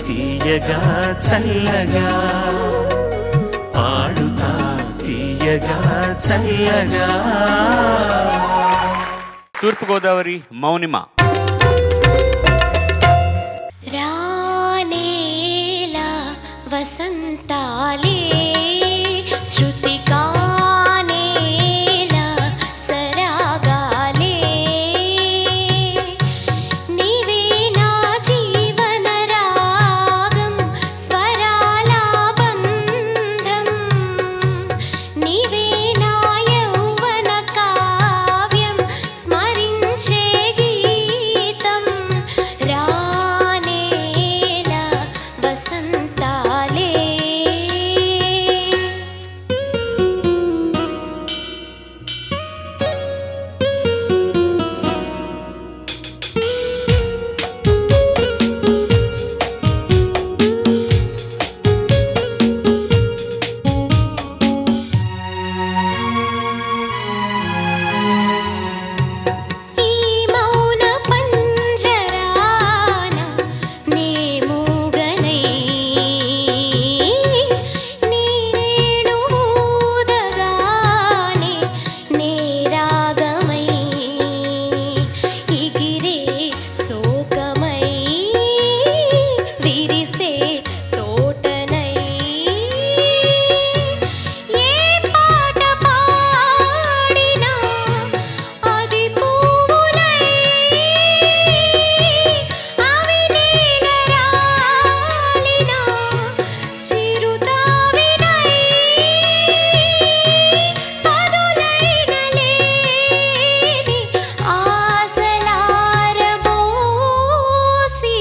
తీయగా చల్లగా పాడుతా తీయగా చల్లగా తూర్పుగోదావరి మౌనిమ రానేలా వసంతాలే శృతికానేలా సరాగాలే నీవే నా జీవన రాగం స్వరాల బంధం నీవే నా యౌవన కావ్యం స్మరించే గీతం రానేలా వసంతాలే ఈ మౌన పంజరాన నీ మూగనై నీ రేణు ఊదగానే నీ రాగమై ఇగిరే శోకమై విరిసే తోటనై ఏ పాట పాడినా అది పువ్వులై అవి నేల రాలినా చిరుతావినై పదులైన లేని ఆశలారబోసి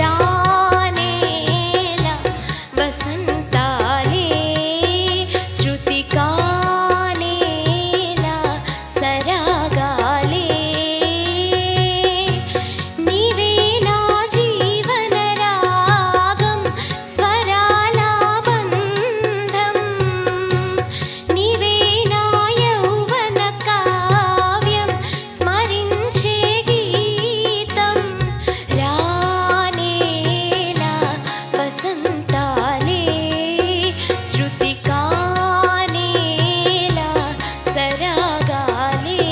రానేల వసంతాలే శృతి కానేల సరాగాలే నీవే నా జీవన రాగం స్వరాల బంధం నీవే నా యౌవన కావ్యం స్మరించే గీతం రానేలా వసంతాలే శృతి కానేలా సరాగాలే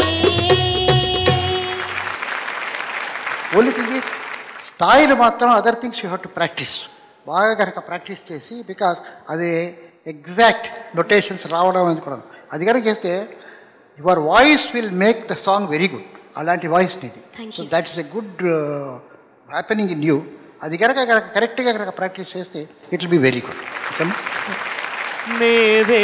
ఓన్లీ థింగ్ ఈస్ స్థాయిలు మాత్రం other things you have to practice బాగా కనుక ప్రాక్టీస్ చేసి బికాస్ అది ఎగ్జాక్ట్ నొటేషన్స్ రావడం అని కూడా అది కనుక చేస్తే your voice will make the song very good అలాంటి వాయిస్ నీది Thank so you, that is a good happening in you అది కనుక కనుక కరెక్ట్గా కనుక ప్రాక్టీస్ చేస్తే it will be very good ఓకేనా నే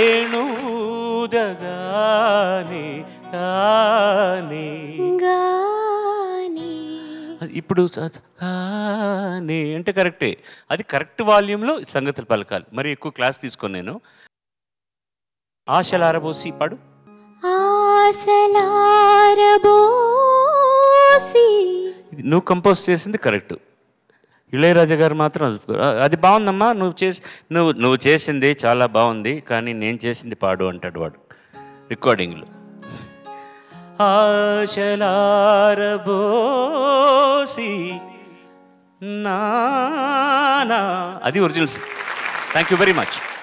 వేణుదగానే గానే గాని ఇప్పుడు చ- చ- గానే అంటే కరెక్టే అది కరెక్ట్ వాల్యూమ్లో సంగతులు పలకాలి మరి ఎక్కువ క్లాస్ తీసుకొని నేను ఆశలారబోసి పాడు ఆశలారబోసి ఇది నువ్వు కంపోజ్ చేసింది కరెక్ట్ ఇళయరాజా గారు మాత్రం అది- అది బాగుందమ్మా నువ్వు చేసి నువ్వు నువ్వు చేసింది చాలా బాగుంది కానీ నేను చేసింది పాడు అంటాడు వాడు రికార్డింగ్లో ఆశలారబోసి నానా అది originals thank you very much